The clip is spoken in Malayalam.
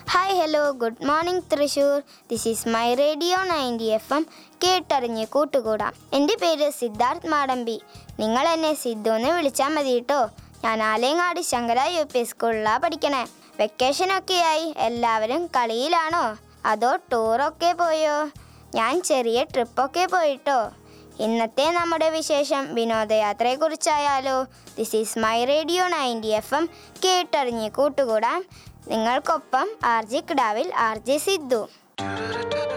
hi hello good morning Thrissur this is my radio ninety F M കേട്ടറിഞ്ഞ് കൂട്ടുകൂടാം എൻ്റെ പേര് സിദ്ധാർത്ഥ് മാടമ്പി നിങ്ങൾ എന്നെ സിദ്ധു എന്ന് വിളിച്ചാൽ മതി കേട്ടോ ഞാൻ ആലയങ്ങാട് ശങ്കര യു പി സ്കൂളിലാണ് പഠിക്കണേ വെക്കേഷനൊക്കെയായി എല്ലാവരും കളിയിലാണോ അതോ ടൂറൊക്കെ പോയോ ഞാൻ ചെറിയ ട്രിപ്പൊക്കെ പോയിട്ടോ ഇന്നത്തെ നമ്മുടെ വിശേഷം വിനോദയാത്രയെക്കുറിച്ചായാലോ this is my radio ninety F M കേട്ടറിഞ്ഞ് കൂട്ടുകൂടാം നിങ്ങൾക്കൊപ്പം ആർ ജി കിടാവിൽ ആർ ജെ സിദ്ധു